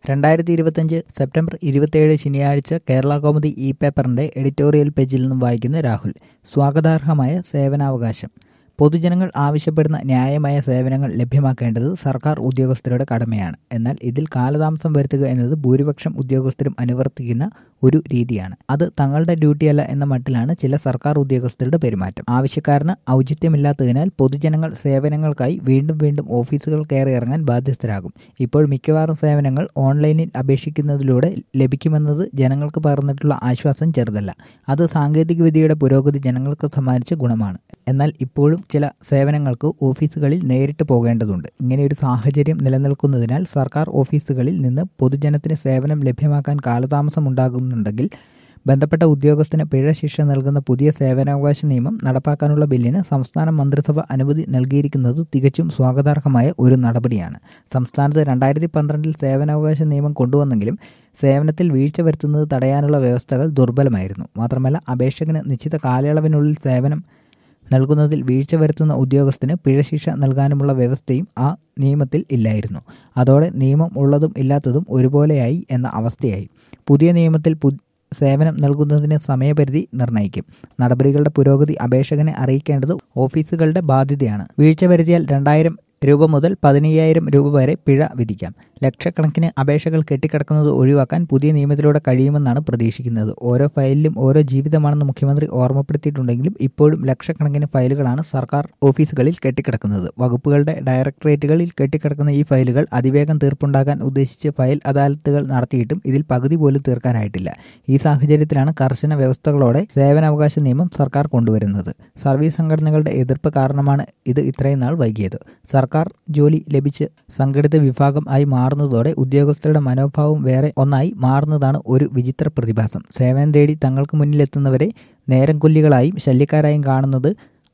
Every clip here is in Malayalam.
രണ്ടായിരത്തി ഇരുപത്തിയഞ്ച് സെപ്റ്റംബർ ഇരുപത്തിയേഴ് ശനിയാഴ്ച കേരള കൗമുദി ഇ പേപ്പറിന്റെ എഡിറ്റോറിയൽ പേജിൽ നിന്നും വായിക്കുന്ന രാഹുൽ സ്വാഗതാർഹമായ സേവനാവകാശം പൊതുജനങ്ങൾ ആവശ്യപ്പെടുന്ന ന്യായമായ സേവനങ്ങൾ ലഭ്യമാക്കേണ്ടത് സർക്കാർ ഉദ്യോഗസ്ഥരുടെ കടമയാണ് എന്നാൽ ഇതിൽ കാലതാമസം വരുത്തുക എന്നത് ഭൂരിപക്ഷം ഉദ്യോഗസ്ഥരും അനുവർത്തിക്കുന്ന ഒരു രീതിയാണ് അത് തങ്ങളുടെ ഡ്യൂട്ടിയല്ല എന്ന മട്ടിലാണ് ചില സർക്കാർ ഉദ്യോഗസ്ഥരുടെ പെരുമാറ്റം ആവശ്യക്കാരന് ഔചിത്യമില്ലാത്തതിനാൽ പൊതുജനങ്ങൾ സേവനങ്ങൾക്കായി വീണ്ടും വീണ്ടും ഓഫീസുകൾ കയറി ഇറങ്ങാൻ ബാധ്യസ്ഥരാകും ഇപ്പോൾ മിക്കവാറും സേവനങ്ങൾ ഓൺലൈനിൽ അപേക്ഷിക്കുന്നതിലൂടെ ലഭിക്കുമെന്നത് ജനങ്ങൾക്ക് പകർന്നിട്ടുള്ള ആശ്വാസം ചെറുതല്ല അത് സാങ്കേതികവിദ്യയുടെ പുരോഗതി ജനങ്ങൾക്ക് സമ്മാനിച്ച ഗുണമാണ് എന്നാൽ ഇപ്പോഴും ചില സേവനങ്ങൾക്ക് ഓഫീസുകളിൽ നേരിട്ട് പോകേണ്ടതുണ്ട് ഇങ്ങനെയൊരു സാഹചര്യം നിലനിൽക്കുന്നതിനാൽ സർക്കാർ ഓഫീസുകളിൽ നിന്ന് പൊതുജനത്തിന് സേവനം ലഭ്യമാക്കാൻ കാലതാമസം ഉണ്ടാകുന്നുണ്ടെങ്കിൽ ബന്ധപ്പെട്ട ഉദ്യോഗസ്ഥന് പിഴ ശിക്ഷ നൽകുന്ന പുതിയ സേവനാവകാശ നിയമം നടപ്പാക്കാനുള്ള ബില്ലിന് സംസ്ഥാന മന്ത്രിസഭ അനുമതി നൽകിയിരിക്കുന്നത് തികച്ചും സ്വാഗതാർഹമായ ഒരു നടപടിയാണ് സംസ്ഥാനത്ത് രണ്ടായിരത്തി പന്ത്രണ്ടിൽ സേവനാവകാശ നിയമം കൊണ്ടുവന്നെങ്കിലും സേവനത്തിൽ വീഴ്ച വരുത്തുന്നത് തടയാനുള്ള വ്യവസ്ഥകൾ ദുർബലമായിരുന്നു മാത്രമല്ല അപേക്ഷകന് നിശ്ചിത കാലയളവിനുള്ളിൽ സേവനം നൽകുന്നതിൽ വീഴ്ച വരുത്തുന്ന ഉദ്യോഗസ്ഥന് പിഴശിക്ഷ നൽകാനുമുള്ള വ്യവസ്ഥയും ആ നിയമത്തിൽ ഇല്ലായിരുന്നു അതോടെ നിയമം ഉള്ളതും ഇല്ലാത്തതും ഒരുപോലെയായി എന്ന അവസ്ഥയായി പുതിയ നിയമത്തിൽ സേവനം നൽകുന്നതിന് സമയപരിധി നിർണ്ണയിക്കും നടപടികളുടെ പുരോഗതി അപേക്ഷകനെ അറിയിക്കേണ്ടത് ഓഫീസുകളുടെ ബാധ്യതയാണ് വീഴ്ച വരുത്തിയാൽ രണ്ടായിരം രൂപ മുതൽ പതിനയ്യായിരം രൂപ വരെ പിഴ വിധിക്കാം ലക്ഷക്കണക്കിന് അപേക്ഷകൾ കെട്ടിക്കിടക്കുന്നത് ഒഴിവാക്കാൻ പുതിയ നിയമത്തിലൂടെ കഴിയുമെന്നാണ് പ്രതീക്ഷിക്കുന്നത് ഓരോ ഫയലിലും ഓരോ ജീവിതമാണെന്ന് മുഖ്യമന്ത്രി ഓർമ്മപ്പെടുത്തിയിട്ടുണ്ടെങ്കിലും ഇപ്പോഴും ലക്ഷക്കണക്കിന് ഫയലുകളാണ് സർക്കാർ ഓഫീസുകളിൽ കെട്ടിക്കിടക്കുന്നത് വകുപ്പുകളുടെ ഡയറക്ടറേറ്റുകളിൽ കെട്ടിക്കിടക്കുന്ന ഈ ഫയലുകൾ അതിവേഗം തീർപ്പുണ്ടാക്കാൻ ഉദ്ദേശിച്ച് ഫയൽ അദാലത്തുകൾ നടത്തിയിട്ടും ഇതിൽ പകുതി പോലും തീർക്കാനായിട്ടില്ല ഈ സാഹചര്യത്തിലാണ് കർശന വ്യവസ്ഥകളോടെ സേവനാവകാശ നിയമം സർക്കാർ കൊണ്ടുവരുന്നത് സർവീസ് സംഘടനകളുടെ എതിർപ്പ് കാരണമാണ് ഇത് ഇത്രയും നാൾ വൈകിയത് സർക്കാർ ജോലി ലഭിച്ച് സംഘടിത വിഭാഗം ആയി മാറുന്നതോടെ ഉദ്യോഗസ്ഥരുടെ മനോഭാവം വേറെ ഒന്നായി മാറുന്നതാണ് ഒരു വിചിത്ര പ്രതിഭാസം സേവനം തേടി തങ്ങൾക്ക് മുന്നിലെത്തുന്നവരെ നേരം കൊല്ലികളായും ശല്യക്കാരായും കാണുന്നത്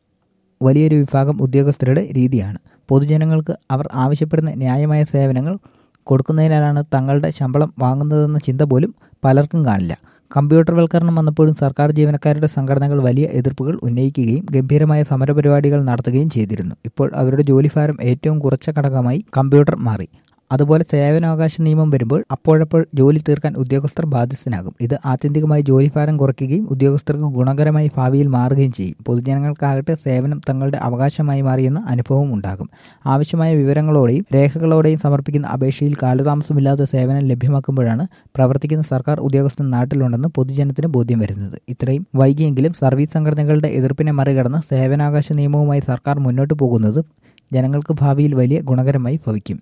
വലിയൊരു വിഭാഗം ഉദ്യോഗസ്ഥരുടെ രീതിയാണ് പൊതുജനങ്ങൾക്ക് അവർ ആവശ്യപ്പെടുന്ന ന്യായമായ സേവനങ്ങൾ കൊടുക്കുന്നതിനാലാണ് തങ്ങളുടെ ശമ്പളം വാങ്ങുന്നതെന്ന ചിന്ത പോലും പലർക്കും കാണില്ല കമ്പ്യൂട്ടർവൽക്കരണം വന്നപ്പോഴും സർക്കാർ ജീവനക്കാരുടെ സംഘടനകൾ വലിയ എതിർപ്പുകൾ ഉന്നയിക്കുകയും ഗംഭീരമായ സമരപരിപാടികൾ നടത്തുകയും ചെയ്തിരുന്നു ഇപ്പോൾ അവരുടെ ജോലിഭാരം ഏറ്റവും കുറച്ച ഘടകമായി കമ്പ്യൂട്ടർ മാറി അതുപോലെ സേവനാവകാശ നിയമം വരുമ്പോൾ അപ്പോഴപ്പോൾ ജോലി തീർക്കാൻ ഉദ്യോഗസ്ഥർ ബാധ്യസ്ഥനാകും ഇത് ആത്യന്തികമായി ജോലിഭാരം കുറയ്ക്കുകയും ഉദ്യോഗസ്ഥർക്ക് ഗുണകരമായി ഭാവിയിൽ മാറുകയും ചെയ്യും പൊതുജനങ്ങൾക്കാകട്ടെ സേവനം തങ്ങളുടെ അവകാശമായി മാറിയെന്ന അനുഭവം ഉണ്ടാകും ആവശ്യമായ വിവരങ്ങളോടെയും രേഖകളോടെയും സമർപ്പിക്കുന്ന അപേക്ഷയിൽ കാലതാമസമില്ലാതെ സേവനം ലഭ്യമാക്കുമ്പോഴാണ് പ്രവർത്തിക്കുന്ന സർക്കാർ ഉദ്യോഗസ്ഥൻ നാട്ടിലുണ്ടെന്ന് പൊതുജനത്തിന് ബോധ്യം വരുന്നത് ഇത്രയും വൈകിയെങ്കിലും സർവീസ് സംഘടനകളുടെ എതിർപ്പിനെ മറികടന്ന് സേവനാവകാശ നിയമവുമായി സർക്കാർ മുന്നോട്ട് പോകുന്നത് ജനങ്ങൾക്ക് ഭാവിയിൽ വലിയ ഗുണകരമായി ഭവിക്കും